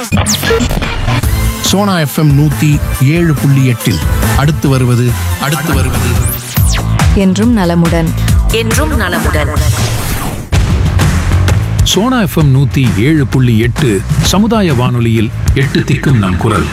Sona FM நூத்தி ஏழு புள்ளி எட்டில் அடுத்து வருவது அடுத்து வருவது என்றும் நலமுடன் என்றும் நலமுடன் சோனா எஃப்எம் நூத்தி ஏழு புள்ளி எட்டு சமுதாய வானொலியில் எட்டு திக்கும் நம் குரல்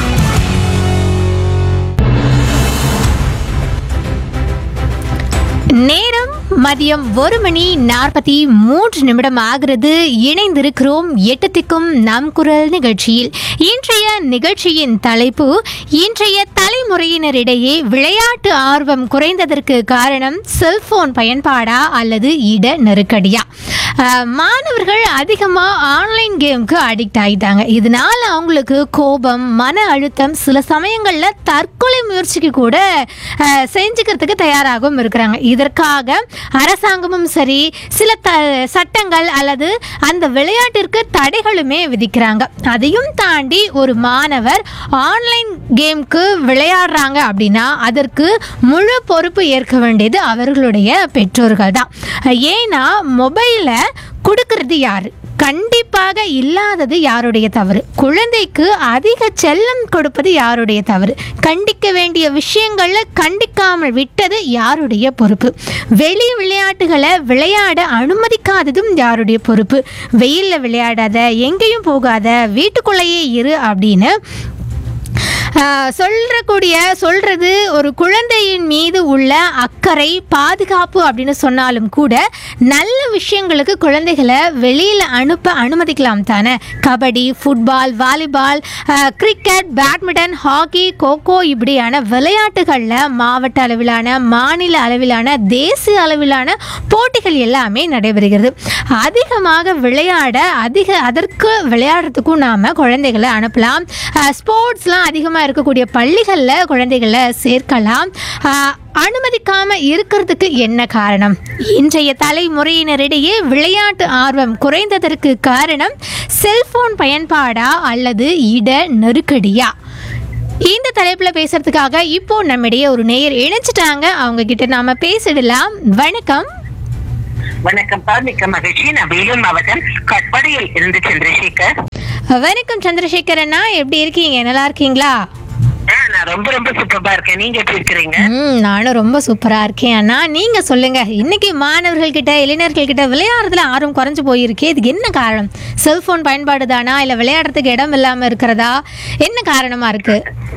நேரம் மதியம் ஒரு மணி நாற்பத்தி மூன்று நிமிடம் ஆகிறது இணைந்திருக்கிறோம் எட்டத்திற்கும் நம் குரல் நிகழ்ச்சியில் இன்றைய நிகழ்ச்சியின் தலைப்பு இன்றைய தலைமுறையினரிடையே விளையாட்டு ஆர்வம் குறைந்ததற்கு காரணம் செல்போன் பயன்பாடா அல்லது இட நெருக்கடியா அஹ், மாணவர்கள் அதிகமாக ஆன்லைன் கேமுக்கு அடிக்ட் ஆகிட்டாங்க இதனால அவங்களுக்கு கோபம் மன அழுத்தம் சில சமயங்களில் தற்கொலை முயற்சிக்கு கூட அஹ், செஞ்சுக்கிறதுக்கு தயாராகவும் இருக்கிறாங்க இதற்காக அரசாங்கமும் சரி சில த சட்டங்கள் அல்லது அந்த விளையாட்டிற்கு தடைகளுமே விதிக்கிறாங்க அதையும் தாண்டி ஒரு மாணவர் ஆன்லைன் கேம்க்கு விளையாடுறாங்க அப்படின்னா அதற்கு முழு பொறுப்பு ஏற்க வேண்டியது அவர்களுடைய பெற்றோர்கள் தான் ஏன்னா மொபைலை கொடுக்கறது யாரு கண்டிப்பாக இல்லாதது யாருடைய தவறு குழந்தைக்கு அதிக செல்லம் கொடுப்பது யாருடைய தவறு கண்டிக்க வேண்டிய விஷயங்கள்ல கண்டிக்காமல் விட்டது யாருடைய பொறுப்பு வெளி விளையாட்டுகளை விளையாட அனுமதிக்காததும் யாருடைய பொறுப்பு வெயிலில் விளையாடாத எங்கேயும் போகாத வீட்டுக்குள்ளேயே இரு அப்படின்னு ஆஹ், சொல்றக்கூடிய சொல்றது ஒரு குழந்தையின் மீது உள்ள அக்கறை பாதுகாப்பு அப்படின்னு சொன்னாலும் கூட நல்ல விஷயங்களுக்கு குழந்தைகளை வெளியில் அனுப்ப அனுமதிக்கலாம் தானே kabaddi football volleyball ah, cricket badminton hockey kho kho இப்படியான விளையாட்டுகளில் மாவட்ட அளவிலான மாநில அளவிலான தேசிய அளவிலான போட்டிகள் எல்லாமே நடைபெறுகிறது அதிகமாக விளையாட அதிக அதற்கு விளையாடுறதுக்கும் நாம் குழந்தைகளை அனுப்பலாம் ஸ்போர்ட்ஸ்லாம் அதிகமாக இருக்கக்கூடிய பள்ளிகளில் குழந்தைகளை சேர்க்கலாம் அஹ், அனுமதிக்காம இருக்கிறதுக்கு என்ன காரணம் இன்றைய தலைமுறையினரிடையே விளையாட்டு ஆர்வம் குறைந்ததற்கு காரணம் செல்போன் பயன்பாடா அல்லது இட நெருக்கடியா இந்த தலைப்பில் பேசுறதுக்காக இப்போ நம்மிடையே ஒரு நேயர் இணைச்சிட்டாங்க அவங்க கிட்ட நாம பேசிடலாம் வணக்கம் வணக்கம் பா மிக்க மகிழ்ச்சி நான் வேலூர் மாவட்டம் கட்படியில் இருந்து சந்திரசேகர் வணக்கம் சந்திரசேகர் அண்ணா எப்படி இருக்கீங்க நல்லா இருக்கீங்களா ஆ, நான் ரொம்ப ரொம்ப சூப்பரா இருக்கேன் நீங்க எப்படி இருக்கிறீங்க ம் நானும் ரொம்ப சூப்பரா இருக்கேன் அண்ணா நீங்க சொல்லுங்க இன்னைக்கு மாணவர்கள் கிட்ட இளைஞர்கள் கிட்ட விளையாடுறதுல ஆர்வம் குறைஞ்சு போயிருக்கு இதுக்கு என்ன காரணம் செல்போன் பயன்பாடு தானா இல்ல விளையாடுறதுக்கு இடம் இல்லாம இருக்கிறதா என்ன காரணமா இருக்கு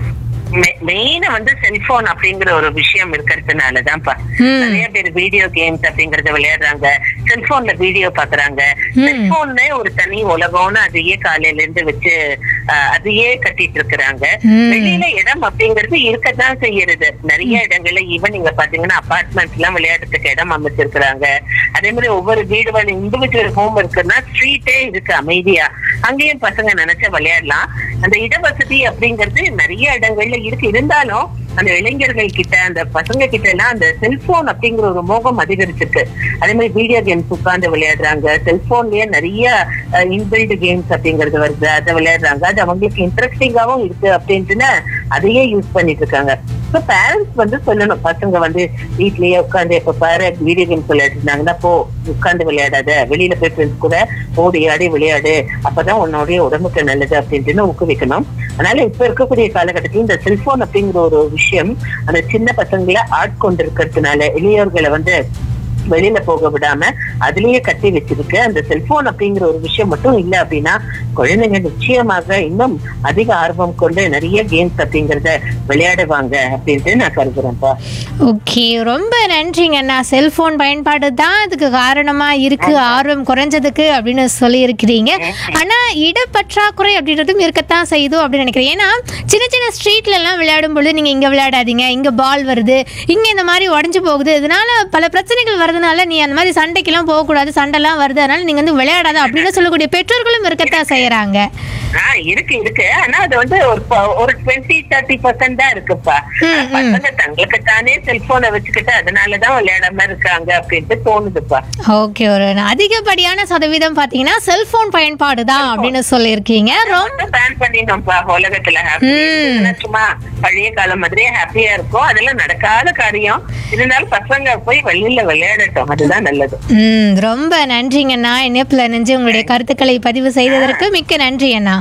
மெயினா வந்து செல்போன் அப்படிங்கிற ஒரு விஷயம் இருக்கிறதுனாலதான்ப்பா ம். நிறைய பேர் வீடியோ கேம்ஸ் அப்படிங்கறத விளையாடுறாங்க செல்போன்ல வீடியோ பாக்குறாங்க செல்போன்ல ஒரு தனி உலகம்னு அதையே காலையில இருந்து வச்சு ஆஹ், அதையே கட்டிட்டு இருக்கிறாங்க ம். வெளியில இடம் அப்படிங்கிறது இருக்கத்தான் செய்யறது நிறைய இடங்கள்ல ஈவன் நீங்க பாத்தீங்கன்னா அபார்ட்மெண்ட்ஸ் எல்லாம் விளையாடுறதுக்கு இடம் அமைச்சிருக்கிறாங்க அதே மாதிரி ஒவ்வொரு வீடு இண்டிவிஜுவல் ஹோம் இருக்குன்னா ஸ்ட்ரீட்டே இருக்கு அமைதியா அங்கேயும் பசங்க நினைச்சா விளையாடலாம் அந்த இட வசதி அப்படிங்கிறது நிறைய இடங்கள்ல இருக்கு இருந்தாலும் அந்த இளைஞர்கள் கிட்ட அந்த பசங்க கிட்ட எல்லாம் அந்த செல்போன் அப்படிங்கிற ஒரு மோகம் அதிகரிச்சிருக்கு அதே மாதிரி வீடியோ கேம்ஸ் உட்கார்ந்து விளையாடுறாங்க செல்போன்லயே நிறைய இன்பில்டு கேம்ஸ் அப்படிங்கறது வருது அதை விளையாடுறாங்க அது அவங்களுக்கு இன்ட்ரெஸ்டிங்காவும் இருக்கு அப்படின்ட்டுன்னு அதையே யூஸ் பண்ணிட்டு இருக்காங்க ஸோ பேரண்ட்ஸ் வந்து சொல்லணும் பசங்க வந்து வீட்லயே உட்காந்து எப்ப பாரு வீடியோ கேம்ஸ் விளையாட்டு இருந்தாங்கன்னா போ உட்கார்ந்து விளையாடாத வெளியில போய் ஃப்ரெண்ட்ஸ் கூட ஓடி ஆடி விளையாடு அப்பதான் உன்னுடைய உடம்புக்கு நல்லது அப்படின்ட்டு ஊக்குவிக்கணும் அதனால இப்ப இருக்கக்கூடிய காலகட்டத்தில் இந்த செல்போன் அப்படிங்கிற ஒரு விஷயம் அந்த சின்ன பசங்களை ஆட்கொண்டிருக்கிறதுனால இளையோர்களை வந்து வெளியில போக விடாம அதுலயே கட்டி வச்சிருக்கு அந்த செல்போன் அப்படிங்கிற ஒரு விஷயம் மட்டும் இல்ல அப்படின்னா குழந்தைங்க நிச்சயமாக இன்னும் அதிக ஆர்வம் கொண்டு நிறைய கேம்ஸ் அப்படிங்கறத விளையாடுவாங்க அப்படின்ட்டு நான் கருதுறேன்ப்பா ஓகே ரொம்ப நன்றிங்க அண்ணா செல்போன் பயன்பாடு தான் அதுக்கு காரணமா இருக்கு ஆர்வம் குறைஞ்சதுக்கு அப்படின்னு சொல்லியிருக்கிறீங்க ஆனா இடப்பற்றாக்குறை அப்படின்றதும் இருக்கத்தான் செய்யுதோ அப்படின்னு நினைக்கிறேன் ஏன்னா சின்ன சின்ன ஸ்ட்ரீட்ல எல்லாம் விளையாடும் பொழுது நீங்க இங்க விளையாடாதீங்க இங்க பால் வருது இங்க இந்த மாதிரி உடஞ்சு போகுது இதனால பல பிரச்சனைகள் வரதுனால நீ அந்த மாதிரி சண்டைக்கெல்லாம் போகக்கூடாது சண்டைலாம் வருது அதனால நீங்க வந்து விளையாடாத அப்படின்னு சொல்லக்கூடிய பெற்றோர்களும் இருக்கத்தான் செய்யறாங்க ஆஹ் இருக்கு இருக்கு ஆனா அது வந்து ஒரு ப- ஒரு டுவெண்ட்டி தேர்ட்டி பர்சன்ட் தான் இருக்குப்பா ம், ம். பசங்க தங்களுக்கு தானே செல்போனை வச்சுக்கிட்டு அதனாலதான் விளையாடாம இருக்காங்க அப்படின்ட்டு தோணுதுப்பா ஓகே ஒரு அதிகப்படியான சதவீதம் பாத்தீங்கன்னா செல்போன் பயன்பாடு தான் அப்படின்னு சொல்லியிருக்கீங்க ரொம்ப பேன் பண்ணிடணும்ப்பா உலகத்துல happy. ம். இதெல்லாம் சும்மா பழைய காலம் மாதிரியே ஹாப்பியா இருக்கும் அதெல்லாம் நடக்காத காரியம் இருந்தாலும் பசங்க போய் வெளியில விளையாடட்டும் அதுதான் நல்லது ம் ரொம்ப நன்றிங்க அண்ணா இணைப்பில் நினைஞ்சு உங்களுடைய கருத்துக்களை பதிவு செய்ததற்கு மிக்க நன்றி அண்ணா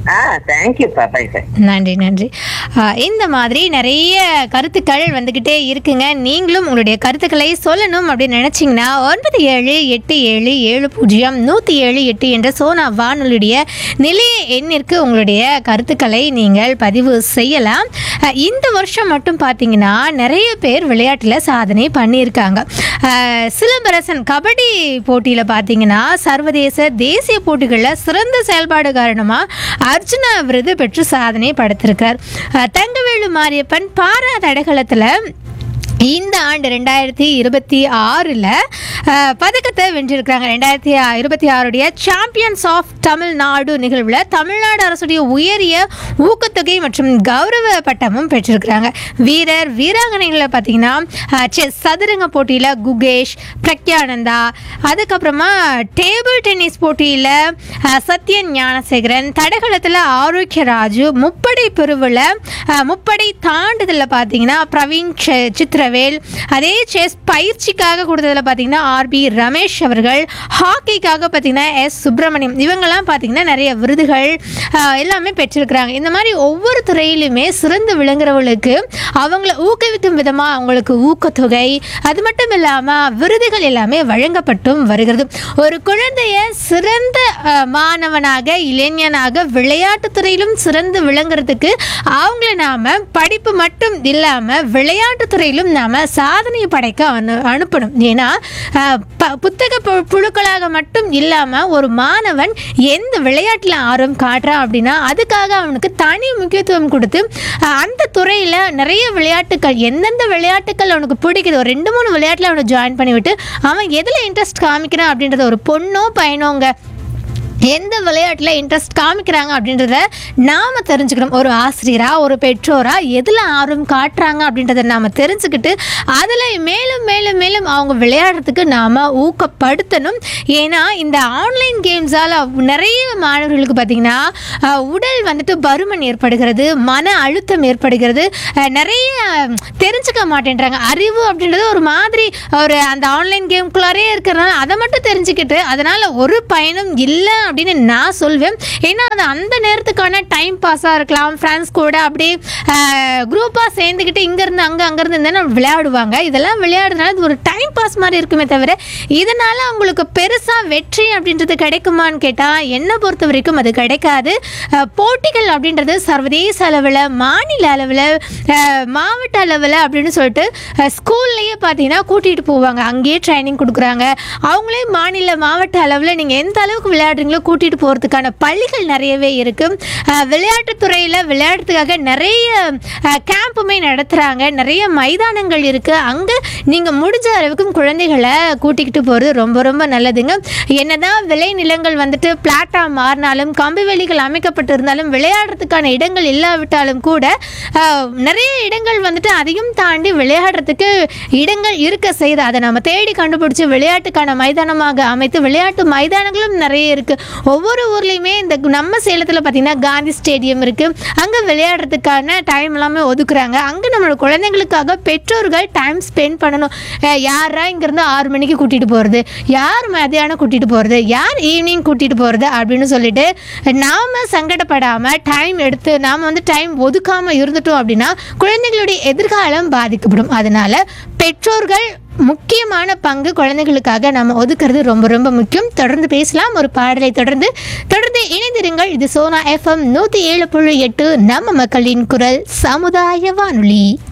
ஆ தேங்க்யூப்பா பை பை நன்றி நன்றி ஆ, இந்த மாதிரி நிறைய கருத்துக்கள் வந்துக்கிட்டே இருக்குங்க நீங்களும் உங்களுடைய கருத்துக்களை சொல்லணும் அப்படின்னு நினச்சிங்கன்னா ஒன்பது ஏழு எட்டு ஏழு ஏழு பூஜ்ஜியம் நூற்றி ஏழு எட்டு என்ற சோனா வானொலியுடைய நிலைய எண்ணிற்கு உங்களுடைய கருத்துக்களை நீங்கள் பதிவு செய்யலாம் ஆ, இந்த வருஷம் மட்டும் பார்த்தீங்கன்னா நிறைய பேர் விளையாட்டில் சாதனை பண்ணியிருக்காங்க ஆ, சிலம்பரசன் கபடி போட்டியில் பார்த்தீங்கன்னா சர்வதேச தேசிய போட்டிகளில் சிறந்த செயல்பாடு காரணமாக அர்ஜுனா விருது பெற்று சாதனை படைத்திருக்கார் அஹ் தங்கவேலு மாரியப்பன் பாரா தடகளத்தில் இந்த ஆண்டு ரெண்டாயிரத்தி இருபத்தி ஆறில் பதக்கத்தை வென்றிருக்கிறாங்க ரெண்டாயிரத்தி இருபத்தி ஆறுடைய சாம்பியன்ஸ் ஆஃப் தமிழ்நாடு நிகழ்வில் தமிழ்நாடு அரசுடைய உயரிய ஊக்கத்தொகை மற்றும் கௌரவ பட்டமும் பெற்றிருக்கிறாங்க வீரர் வீராங்கனைகளை பார்த்தீங்கன்னா அஹ், செஸ் சதுரங்க போட்டியில் குகேஷ் பிரக்யானந்தா அதுக்கப்புறமா டேபிள் டென்னிஸ் போட்டியில் சத்யன் ஞானசேகரன் தடகளத்தில் ஆரோக்கியராஜு முப்படை பிரிவில் முப்படை தாண்டுதலில் பார்த்தீங்கன்னா பிரவீன் சி- சித்ரவேல் அதே செஸ் பயிற்சிக்காக கொடுத்ததில் பார்த்தீங்கன்னா ஆர்பி ரமேஷ் அவர்கள் ஹாக்கிக்காக பார்த்தீங்கன்னா எஸ் சுப்பிரமணியம் இவங்கெல்லாம் பார்த்தீங்கன்னா நிறைய விருதுகள் ஆஹ், எல்லாமே பெற்றிருக்கிறாங்க இந்த மாதிரி ஒவ்வொரு துறையிலுமே சிறந்து விளங்குறவங்களுக்கு அவங்கள ஊக்குவிக்கும் விதமாக அவங்களுக்கு ஊக்கத்தொகை அது மட்டும் இல்லாமல் விருதுகள் எல்லாமே வழங்கப்பட்டும் வருகிறது ஒரு குழந்தைய சிறந்த ஆஹ், மாணவனாக இளைஞனாக விளையாட்டுத் துறையிலும் சிறந்து விளங்குறதுக்கு அவங்கள நாம படிப்பு மட்டும் இல்லாமல் விளையாட்டுத் துறையிலும் நாம சாதனை படைக்க அனு அனுப்பணும் ஏன்னா ஆஹ், ப- புத்தக பு- புழுக்களாக மட்டும் இல்லாமல் ஒரு மாணவன் எந்த விளையாட்டில் ஆர்வம் காட்டுறான் அப்படின்னா அதுக்காக அவனுக்கு தனி முக்கியத்துவம் கொடுத்து ஆஹ், அந்த துறையில் நிறைய விளையாட்டுகள் எந்தெந்த விளையாட்டுகள் அவனுக்கு பிடிக்குது ஒரு ரெண்டு மூணு விளையாட்டில் அவனை ஜாயின் பண்ணிவிட்டு அவன் எதில் இன்ட்ரெஸ்ட் காமிக்கிறான் அப்படின்றத ஒரு பொண்ணோ பையனோங்க எந்த விளையாட்டில் இன்ட்ரெஸ்ட் காமிக்கிறாங்க அப்படின்றத நாம் தெரிஞ்சுக்கணும் ஒரு ஆசிரியராக ஒரு பெற்றோராக எதில் ஆர்வம் காட்டுறாங்க அப்படின்றத நாம் தெரிஞ்சுக்கிட்டு அதில் மேலும் மேலும் மேலும் அவங்க விளையாடுறதுக்கு நாம் ஊக்கப்படுத்தணும் ஏன்னா இந்த ஆன்லைன் கேம்ஸால் நிறைய மாணவர்களுக்கு பார்த்திங்கன்னா அஹ், உடல் வந்துட்டு பருமன் ஏற்படுகிறது மன அழுத்தம் ஏற்படுகிறது அஹ், நிறைய அஹ், தெரிஞ்சுக்க மாட்டேன்றாங்க அறிவு அப்படின்றது ஒரு மாதிரி ஒரு அந்த ஆன்லைன் கேம்குள்ளாரே இருக்கிறனால அதை மட்டும் தெரிஞ்சுக்கிட்டு அதனால் ஒரு பயனும் இல்லை அப்படின்னு நான் சொல்வேன் ஏன்னா அது அந்த நேரத்துக்கான டைம் பாஸாக இருக்கலாம் ஃப்ரெண்ட்ஸ் கூட அப்படியே குரூப்பாக சேர்ந்துக்கிட்டு இங்கேருந்து அங்கே அங்கேருந்து இருந்தால் விளையாடுவாங்க இதெல்லாம் விளையாடுறதுனால இது ஒரு டைம் பாஸ் மாதிரி இருக்குமே தவிர இதனால் அவங்களுக்கு பெருசாக வெற்றி அப்படின்றது கிடைக்குமான்னு கேட்டால் என்னை பொறுத்த வரைக்கும் அது கிடைக்காது அஹ், போட்டிகள் அப்படின்றது சர்வதேச அளவில் மாநில அளவில் மாவட்ட அளவில் அப்படின்னு சொல்லிட்டு ஸ்கூல்லையே பார்த்தீங்கன்னா கூட்டிகிட்டு போவாங்க அங்கேயே ட்ரைனிங் கொடுக்குறாங்க அவங்களே மாநில மாவட்ட அளவில் நீங்கள் எந்த அளவுக்கு விளையாடுறீங்களோ கூட்டிகிட்டு போகிறதுக்கான பள்ளிகள் நிறையவே இருக்குது விளையாட்டுத்துறையில் விளையாடுறதுக்காக நிறைய கேம்புமே நடத்துகிறாங்க நிறைய மைதானங்கள் இருக்குது அங்கே நீங்கள் முடிஞ்ச அளவுக்கு குழந்தைகளை கூட்டிக்கிட்டு போகிறது ரொம்ப ரொம்ப நல்லதுங்க என்னதான் விளை நிலங்கள் வந்துட்டு பிளாட்டாக மாறினாலும் கம்பி வேலிகள் அமைக்கப்பட்டிருந்தாலும் விளையாடுறதுக்கான இடங்கள் இல்லாவிட்டாலும் கூட ஆஹ், நிறைய இடங்கள் வந்துட்டு அதையும் தாண்டி விளையாடுறதுக்கு இடங்கள் இருக்க செய்து அதை நம்ம தேடி கண்டுபிடிச்சி விளையாட்டுக்கான மைதானமாக அமைத்து விளையாட்டு மைதானங்களும் நிறைய இருக்குது ஒவ்வொரு ஊர்லேயுமே இந்த நம்ம சேலத்தில் பார்த்திங்கன்னா காந்தி ஸ்டேடியம் இருக்குது அங்கே விளையாடுறதுக்கான டைம் எல்லாமே ஒதுக்குறாங்க அங்கே நம்மளோட குழந்தைங்களுக்காக பெற்றோர்கள் டைம் ஸ்பெண்ட் பண்ணணும் அஹ் யாரா இங்கேருந்து ஆறு மணிக்கு கூட்டிகிட்டு போகிறது யார் மதியானம் கூட்டிகிட்டு போகிறது யார் ஈவினிங் கூட்டிகிட்டு போகிறது அப்படின்னு சொல்லிட்டு நாம் சங்கடப்படாமல் டைம் எடுத்து நாம் வந்து டைம் ஒதுக்காமல் இருந்துட்டோம் அப்படின்னா குழந்தைகளுடைய எதிர்காலம் பாதிக்கப்படும் அதனால் பெற்றோர்கள் முக்கியமான பங்கு குழந்தைகளுக்காக நம்ம ஒதுக்குறது ரொம்ப ரொம்ப முக்கியம் தொடர்ந்து பேசலாம் ஒரு பாடலை தொடர்ந்து தொடர்ந்து இணைந்திருங்கள் இது சோனா எஃப்எம் நூற்றி ஏழு புள்ளி எட்டு நம்ம மக்களின் குரல் சமுதாய வானொலி